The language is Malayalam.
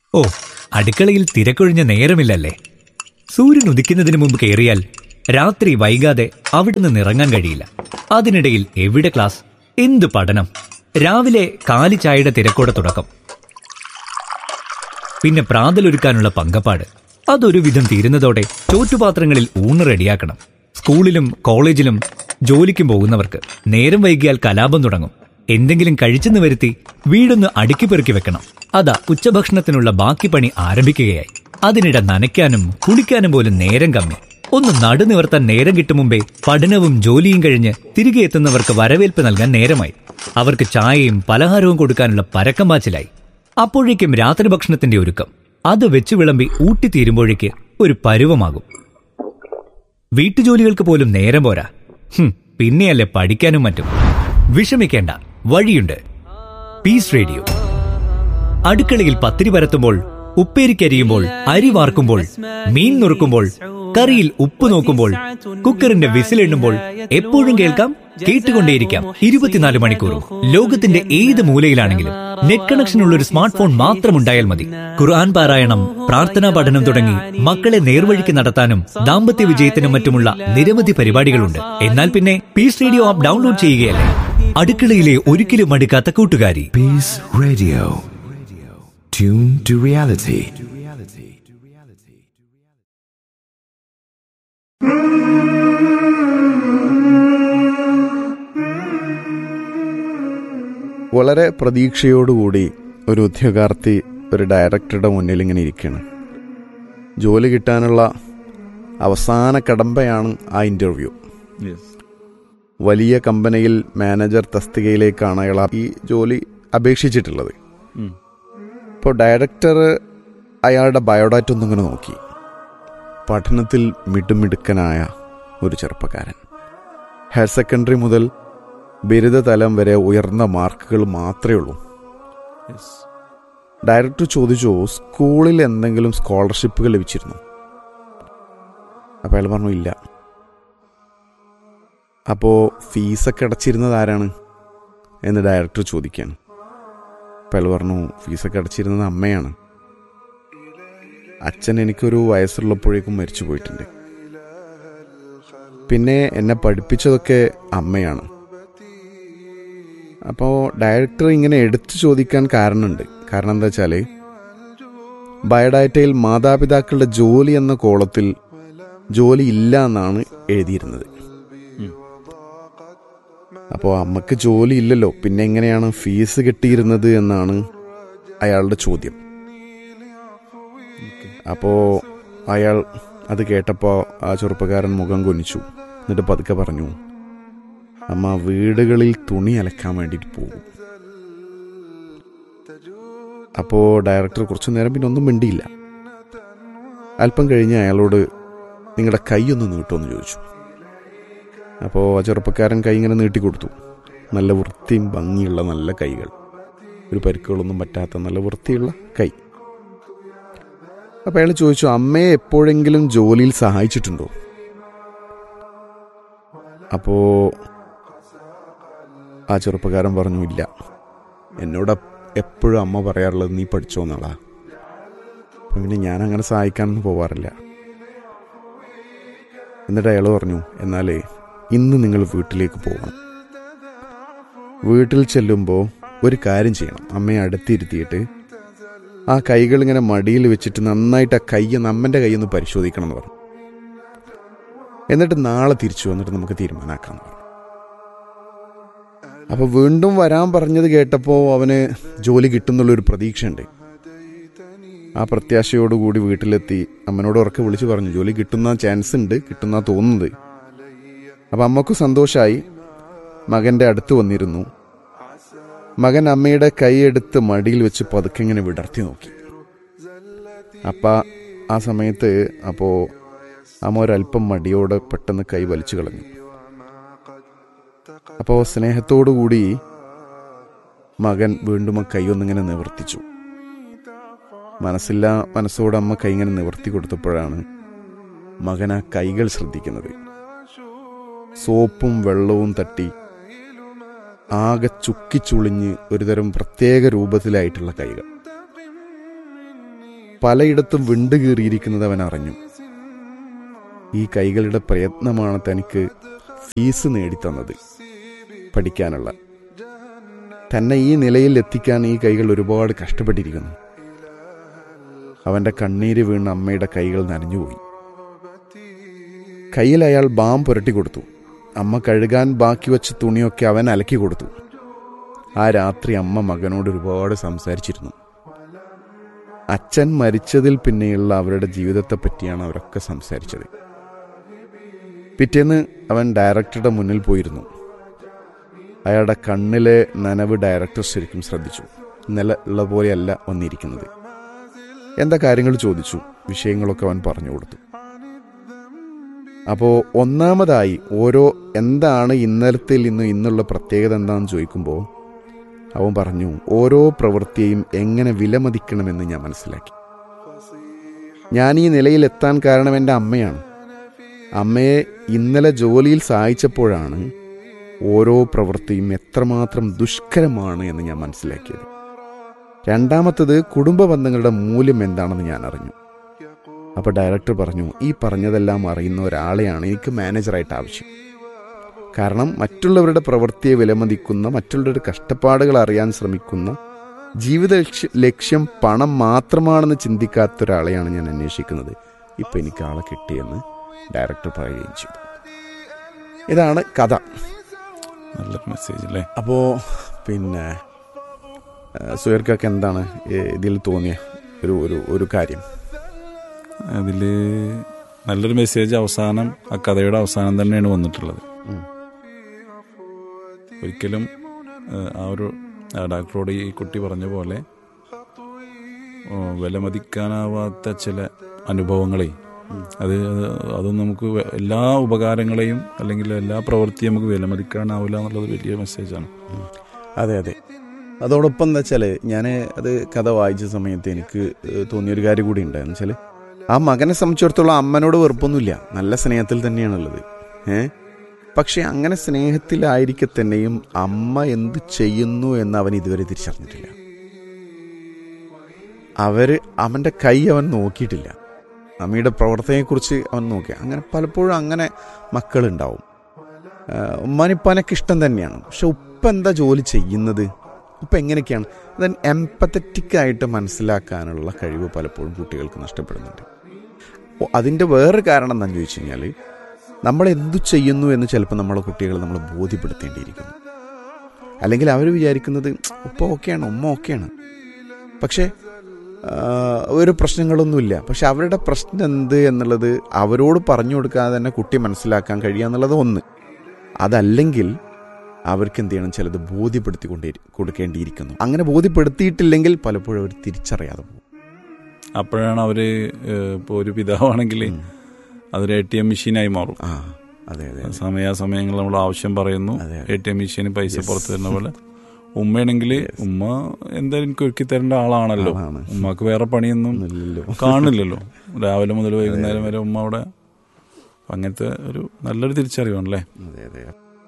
ഓ അടുക്കളയിൽ തിരക്കൊഴിഞ്ഞ നേരമില്ലല്ലേ സൂര്യൻ ഉദിക്കുന്നതിന് മുമ്പ് കയറിയാൽ രാത്രി വൈകാതെ അവിടെ നിന്ന് ഇറങ്ങാൻ കഴിയില്ല അതിനിടയിൽ എവിടെ ക്ലാസ് എന്ത് പഠനം രാവിലെ കാലി ചായയുടെ തിരക്കോടെ തുടക്കം പിന്നെ പ്രാതലൊരുക്കാനുള്ള പങ്കപ്പാട് അതൊരു വിധം തീരുന്നതോടെ ചോറ്റുപാത്രങ്ങളിൽ ഊണ് റെഡിയാക്കണം സ്കൂളിലും കോളേജിലും ജോലിക്കും പോകുന്നവർക്ക് നേരം വൈകിയാൽ കലാപം തുടങ്ങും എന്തെങ്കിലും കഴിച്ചെന്ന് വരുത്തി വീടൊന്ന് അടുക്കി പെറുക്കി വെക്കണം അതാ ഉച്ചഭക്ഷണത്തിനുള്ള ബാക്കി പണി ആരംഭിക്കുകയായി അതിനിടെ നനയ്ക്കാനും കുളിക്കാനും പോലും നേരം കമ്മി ഒന്ന് നടുനിവർത്താൻ നേരം കിട്ടും മുമ്പേ പഠനവും ജോലിയും കഴിഞ്ഞ് തിരികെ എത്തുന്നവർക്ക് വരവേൽപ്പ് നൽകാൻ നേരമായി അവർക്ക് ചായയും പലഹാരവും കൊടുക്കാനുള്ള പരക്കം പാച്ചിലായി അപ്പോഴേക്കും രാത്രി ഭക്ഷണത്തിന്റെ ഒരുക്കം അത് വെച്ച് വിളമ്പി ഊട്ടിത്തീരുമ്പോഴേക്ക് ഒരു പരുവമാകും വീട്ടുജോലികൾക്ക് പോലും നേരം പോരാ ഹും, പിന്നെയല്ലേ പഠിക്കാനും മറ്റും വിഷമിക്കേണ്ട വഴിയുണ്ട് പീസ് റേഡിയോ അടുക്കളയിൽ പത്തിരി പരത്തുമ്പോൾ ഉപ്പേരിക്കരിയുമ്പോൾ അരി വാർക്കുമ്പോൾ മീൻ നുറുക്കുമ്പോൾ കറിയിൽ ഉപ്പ് നോക്കുമ്പോൾ കുക്കറിന്റെ വിസിലെണ്ണുമ്പോൾ എപ്പോഴും കേൾക്കാം കേട്ടുകൊണ്ടേയിരിക്കാം ഇരുപത്തിനാല് മണിക്കൂറും ലോകത്തിന്റെ ഏത് മൂലയിലാണെങ്കിലും നെറ്റ് കണക്ഷൻ ഉള്ള ഒരു സ്മാർട്ട് ഫോൺ മാത്രം ഉണ്ടായാൽ മതി ഖുർആൻ പാരായണം പ്രാർത്ഥനാ പഠനം തുടങ്ങി മക്കളെ നേർവഴിക്ക് നടത്താനും ദാമ്പത്യ വിജയത്തിനും മറ്റുമുള്ള നിരവധി പരിപാടികളുണ്ട് എന്നാൽ പിന്നെ പീസ് റേഡിയോ ആപ്പ് ഡൗൺലോഡ് ചെയ്യുകയല്ലേ അടുക്കളയിലെ ഒരിക്കലും അടുക്കാത്ത കൂട്ടുകാരി Peace Radio. Tune to reality. വളരെ പ്രതീക്ഷയോടുകൂടി ഒരു ഉദ്യോഗാർത്ഥി ഒരു ഡയറക്ടറുടെ മുന്നിൽ ഇങ്ങനെ ഇരിക്കുകയാണ് ജോലി കിട്ടാനുള്ള അവസാന കടമ്പയാണ് ആ ഇൻ്റർവ്യൂ വലിയ കമ്പനിയിൽ മാനേജർ തസ്തികയിലേക്കാണ് അയാൾ ഈ ജോലി അപേക്ഷിച്ചിട്ടുള്ളത് ഇപ്പോൾ ഡയറക്ടർ അയാളുടെ ബയോഡാറ്റ ഒന്നും ഇങ്ങനെ നോക്കി പഠനത്തിൽ മിടുമിടുക്കനായ ഒരു ചെറുപ്പക്കാരൻ ഹയർ സെക്കൻഡറി മുതൽ ബിരുദതലം വരെ ഉയർന്ന മാർക്കുകൾ മാത്രമേ ഉള്ളൂ ഡയറക്ടർ ചോദിച്ചു സ്കൂളിൽ എന്തെങ്കിലും സ്കോളർഷിപ്പുകൾ ലഭിച്ചിരുന്നു അപ്പോൾ അയാൾ പറഞ്ഞു ഇല്ല അപ്പോൾ ഫീസൊക്കെ അടച്ചിരുന്നത് ആരാണ് എന്ന് ഡയറക്ടർ ചോദിക്കുകയാണ് അപ്പോൾ അയാൾ പറഞ്ഞു ഫീസൊക്കെ അടച്ചിരുന്നത് അമ്മയാണ് അച്ഛൻ എനിക്കൊരു വയസ്സുള്ളപ്പോഴേക്കും മരിച്ചു പോയിട്ടുണ്ട് പിന്നെ എന്നെ പഠിപ്പിച്ചതൊക്കെ അമ്മയാണ് അപ്പോൾ ഡയറക്ടർ ഇങ്ങനെ എടുത്തു ചോദിക്കാൻ കാരണമുണ്ട് കാരണം എന്താ വെച്ചാൽ ബയോഡാറ്റയിൽ മാതാപിതാക്കളുടെ ജോലി എന്ന കോളത്തിൽ ജോലി ഇല്ല എന്നാണ് എഴുതിയിരുന്നത് അപ്പോൾ അമ്മക്ക് ജോലി ഇല്ലല്ലോ പിന്നെ എങ്ങനെയാണ് ഫീസ് കിട്ടിയിരുന്നത് എന്നാണ് അയാളുടെ ചോദ്യം അപ്പോൾ അയാൾ അത് കേട്ടപ്പോൾ ആ ചെറുപ്പക്കാരൻ മുഖം കൊനിച്ചു എന്നിട്ട് പതുക്കെ പറഞ്ഞു അമ്മ വീടുകളിൽ തുണി അലക്കാൻ വേണ്ടിയിട്ട് പോകും അപ്പോൾ ഡയറക്ടർ കുറച്ചു നേരം പിന്നെ ഒന്നും മിണ്ടിയില്ല അല്പം കഴിഞ്ഞ് അയാളോട് നിങ്ങളുടെ കൈ ഒന്ന് നീട്ടുമെന്ന് ചോദിച്ചു അപ്പോൾ ആ ചെറുപ്പക്കാരൻ കൈ ഇങ്ങനെ നീട്ടിക്കൊടുത്തു നല്ല വൃത്തിയും ഭംഗിയുള്ള നല്ല കൈകൾ ഒരു പരിക്കുകളൊന്നും പറ്റാത്ത നല്ല വൃത്തിയുള്ള കൈ അപ്പോൾ അയാൾ ചോദിച്ചു അമ്മയെ എപ്പോഴെങ്കിലും ജോലിയിൽ സഹായിച്ചിട്ടുണ്ടോ അപ്പോൾ ആ ചെറുപ്പക്കാരൻ പറഞ്ഞു ഇല്ല എന്നോട് എപ്പോഴും അമ്മ പറയാറുള്ളത് നീ പഠിച്ചോ എന്നാളാ അപ്പം പിന്നെ ഞാൻ അങ്ങനെ സഹായിക്കാനൊന്നും പോവാറില്ല എന്നിട്ട് അയാൾ പറഞ്ഞു എന്നാലേ ഇന്ന് നിങ്ങൾ വീട്ടിലേക്ക് പോകണം വീട്ടിൽ ചെല്ലുമ്പോൾ ഒരു കാര്യം ചെയ്യണം അമ്മയെ അടുത്തിരുത്തിയിട്ട് ആ കൈകൾ ഇങ്ങനെ മടിയിൽ വെച്ചിട്ട് നന്നായിട്ട് ആ കൈ നമ്മൻ്റെ കൈ ഒന്ന് പരിശോധിക്കണം എന്ന് പറഞ്ഞു എന്നിട്ട് നാളെ തിരിച്ചു വന്നിട്ട് നമുക്ക് തീരുമാനമാക്കാം എന്ന് പറഞ്ഞു അപ്പോൾ വീണ്ടും വരാൻ പറഞ്ഞത് കേട്ടപ്പോൾ അവന് ജോലി കിട്ടുന്നുള്ളൊരു പ്രതീക്ഷയുണ്ട് ആ പ്രത്യാശയോടുകൂടി വീട്ടിലെത്തി അമ്മനോട് ഉറക്കെ വിളിച്ചു പറഞ്ഞു ജോലി കിട്ടുന്ന ചാൻസ് ഉണ്ട് കിട്ടുന്ന തോന്നുന്നത് അപ്പം അമ്മക്ക് സന്തോഷമായി മകൻ്റെ അടുത്ത് വന്നിരുന്നു മകൻ അമ്മയുടെ കൈയെടുത്ത് മടിയിൽ വെച്ച് പതുക്കെ ഇങ്ങനെ വിടർത്തി നോക്കി അപ്പ ആ സമയത്ത് അപ്പോൾ അമ്മ ഒരല്പം മടിയോടെ പെട്ടെന്ന് കൈ വലിച്ചു കളഞ്ഞു അപ്പോൾ സ്നേഹത്തോടു കൂടി മകൻ വീണ്ടും ആ കൈ ഒന്നിങ്ങനെ നിവർത്തിച്ചു മനസ്സില്ല മനസ്സോട് അമ്മ കൈ ഇങ്ങനെ നിവർത്തി കൊടുത്തപ്പോഴാണ് മകൻ ആ കൈകൾ ശ്രദ്ധിക്കുന്നത് സോപ്പും വെള്ളവും തട്ടി ആകെ ചുക്കിച്ചുളിഞ്ഞ് ഒരുതരം പ്രത്യേക രൂപത്തിലായിട്ടുള്ള കൈകൾ പലയിടത്തും വിണ്ട് കീറിയിരിക്കുന്നത് അവൻ അറിഞ്ഞു ഈ കൈകളുടെ പ്രയത്നമാണ് തനിക്ക് ഫീസ് നേടിത്തന്നത് പഠിക്കാനുള്ള തന്നെ ഈ നിലയിൽ എത്തിക്കാൻ ഈ കൈകൾ ഒരുപാട് കഷ്ടപ്പെട്ടിരിക്കുന്നു അവന്റെ കണ്ണീര് വീണ് അമ്മയുടെ കൈകൾ നനഞ്ഞുപോയി കയ്യിൽ അയാൾ ബാം പുരട്ടി കൊടുത്തു അമ്മ കഴുകാൻ ബാക്കി വെച്ച തുണിയൊക്കെ അവൻ അലക്കി കൊടുത്തു ആ രാത്രി അമ്മ മകനോട് ഒരുപാട് സംസാരിച്ചിരുന്നു അച്ഛൻ മരിച്ചതിൽ പിന്നെയുള്ള അവരുടെ ജീവിതത്തെ പറ്റിയാണ് അവരൊക്കെ സംസാരിച്ചത് പിറ്റേന്ന് അവൻ ഡയറക്ടറുടെ മുന്നിൽ പോയിരുന്നു അയാളുടെ കണ്ണിലെ നനവ് ഡയറക്ടർ ശരിക്കും ശ്രദ്ധിച്ചു ഇന്നലെ ഉള്ള പോലെയല്ല വന്നിരിക്കുന്നത് എന്താ കാര്യങ്ങൾ ചോദിച്ചു വിഷയങ്ങളൊക്കെ അവൻ പറഞ്ഞു കൊടുത്തു അപ്പോൾ ഒന്നാമതായി ഓരോ എന്താണ് ഇന്നലത്തിൽ നിന്ന് ഇന്നുള്ള പ്രത്യേകത എന്താണെന്ന് ചോദിക്കുമ്പോൾ അവൻ പറഞ്ഞു ഓരോ പ്രവൃത്തിയെയും എങ്ങനെ വിലമതിക്കണമെന്ന് ഞാൻ മനസ്സിലാക്കി ഞാൻ ഈ നിലയിലെത്താൻ കാരണം എൻ്റെ അമ്മയാണ് അമ്മയെ ഇന്നലെ ജോലിയിൽ സഹായിച്ചപ്പോഴാണ് ഓരോ പ്രവൃത്തിയും എത്രമാത്രം ദുഷ്കരമാണ് എന്ന് ഞാൻ മനസ്സിലാക്കിയത് രണ്ടാമത്തത് കുടുംബ ബന്ധങ്ങളുടെ മൂല്യം എന്താണെന്ന് ഞാൻ അറിഞ്ഞു അപ്പോൾ ഡയറക്ടർ പറഞ്ഞു ഈ പറഞ്ഞതെല്ലാം അറിയുന്ന ഒരാളെയാണ് എനിക്ക് മാനേജറായിട്ട് ആവശ്യം കാരണം മറ്റുള്ളവരുടെ പ്രവൃത്തിയെ വിലമതിക്കുന്ന മറ്റുള്ളവരുടെ കഷ്ടപ്പാടുകൾ അറിയാൻ ശ്രമിക്കുന്ന ജീവിത ലക്ഷ്യ- ലക്ഷ്യം പണം മാത്രമാണെന്ന് ചിന്തിക്കാത്ത ഒരാളെയാണ് ഞാൻ അന്വേഷിക്കുന്നത് ഇപ്പം എനിക്ക് ആളെ കിട്ടിയെന്ന് ഡയറക്ടർ പറയുകയും ചെയ്തു ഇതാണ് കഥ നല്ലൊരു മെസ്സേജ് അല്ലേ അപ്പോൾ പിന്നെ സുയർക്കൊക്കെ എന്താണ് ഏ, ഇതിൽ തോന്നിയ ഒരു ഒരു ഒരു കാര്യം അതിൽ നല്ലൊരു മെസ്സേജ് അവസാനം ആ കഥയുടെ അവസാനം തന്നെയാണ് വന്നിട്ടുള്ളത് ഉം. ഒരിക്കലും ഏഹ്, ആ ഒരു ആ ഡോക്ടറോട് ഈ കുട്ടി പറഞ്ഞ പോലെ ഓ, വിലമതിക്കാനാവാത്ത ചില അനുഭവങ്ങളെ അത് അതൊന്നും നമുക്ക് വെ- എല്ലാ ഉപകാരങ്ങളെയും അല്ലെങ്കിൽ എല്ലാ പ്രവൃത്തിയും നമുക്ക് വിലമതിക്കാനാവില്ല എന്നുള്ളത് വലിയ മെസ്സേജാണ് അതെ അതെ അതോടൊപ്പം എന്താ വെച്ചാൽ ഞാൻ അത് കഥ വായിച്ച സമയത്ത് എനിക്ക് ഏഹ്, തോന്നിയൊരു കാര്യം കൂടി ഉണ്ടായെന്ന് വെച്ചാൽ ആ മകനെ സംബന്ധിച്ചിടത്തോളം അമ്മനോട് വെറുപ്പൊന്നുമില്ല നല്ല സ്നേഹത്തിൽ തന്നെയാണുള്ളത് ഏ പക്ഷെ അങ്ങനെ സ്നേഹത്തിലായിരിക്കെ തന്നെയും അമ്മ എന്ത് ചെയ്യുന്നു എന്ന് അവൻ ഇതുവരെ തിരിച്ചറിഞ്ഞിട്ടില്ല അവര് അവന്റെ കൈ അവൻ നോക്കിയിട്ടില്ല അമ്മയുടെ പ്രവർത്തനയെക്കുറിച്ച് അവൻ നോക്കി അങ്ങനെ പലപ്പോഴും അങ്ങനെ മക്കളുണ്ടാവും ആഹ് ഉമ്മാനിപ്പാനൊക്കെ ഇഷ്ടം തന്നെയാണ് പക്ഷെ ഉപ്പ എന്താ ജോലി ചെയ്യുന്നത് ഉപ്പ എങ്ങനെയൊക്കെയാണ് അത് എംപത്തറ്റിക് ആയിട്ട് മനസ്സിലാക്കാനുള്ള കഴിവ് പലപ്പോഴും കുട്ടികൾക്ക് നഷ്ടപ്പെടുന്നുണ്ട് അപ്പോൾ അതിൻ്റെ വേറെ കാരണം എന്താണെന്ന് ചോദിച്ചു കഴിഞ്ഞാൽ നമ്മൾ എന്തു ചെയ്യുന്നു എന്ന് ചിലപ്പോൾ നമ്മളെ കുട്ടികൾ നമ്മൾ ബോധ്യപ്പെടുത്തേണ്ടിയിരിക്കുന്നു അല്ലെങ്കിൽ അവർ വിചാരിക്കുന്നത് ഉപ്പ ഓക്കെയാണ് ഉമ്മ ഓക്കെയാണ് പക്ഷേ ആ, ഒരു പ്രശ്നങ്ങളൊന്നുമില്ല പക്ഷെ അവരുടെ പ്രശ്നം എന്ത് എന്നുള്ളത് അവരോട് പറഞ്ഞു കൊടുക്കാതെ തന്നെ കുട്ടി മനസ്സിലാക്കാൻ കഴിയുക എന്നുള്ളത് ഒന്ന് അതല്ലെങ്കിൽ അവർക്ക് എന്ത് ചെയ്യണം ചിലത് ബോധ്യപ്പെടുത്തിക്കൊണ്ടേ കൊടുക്കേണ്ടിയിരിക്കുന്നു അങ്ങനെ ബോധ്യപ്പെടുത്തിയിട്ടില്ലെങ്കിൽ പലപ്പോഴും അവർ തിരിച്ചറിയാതെ പോകും അപ്പോഴാണ് അവര് ഏഹ്, ഇപ്പൊ ഒരു പിതാവാണെങ്കിൽ അതൊരു എ ടി എം മെഷീനായി മാറും ആ അതെ അതെ സമയാസമയങ്ങൾ നമ്മൾ ആവശ്യം പറയുന്നു അതെ. എ ടി എം മെഷീന് പൈസ പുറത്തു തരുന്ന പോലെ ഉമ്മയാണെങ്കിൽ ഉമ്മ എന്തായാലും എനിക്ക് ഒരുക്കി തരേണ്ട ആളാണല്ലോ ആളാണ്. ഉമ്മക്ക് വേറെ പണിയൊന്നും ഒന്നുമില്ലല്ലോ. കാണില്ലല്ലോ രാവിലെ മുതൽ വൈകുന്നേരം വരെ ഉമ്മ അവിടെ അപ്പൊ അങ്ങനത്തെ ഒരു നല്ലൊരു തിരിച്ചറിവാണല്ലേ അതെ അതെ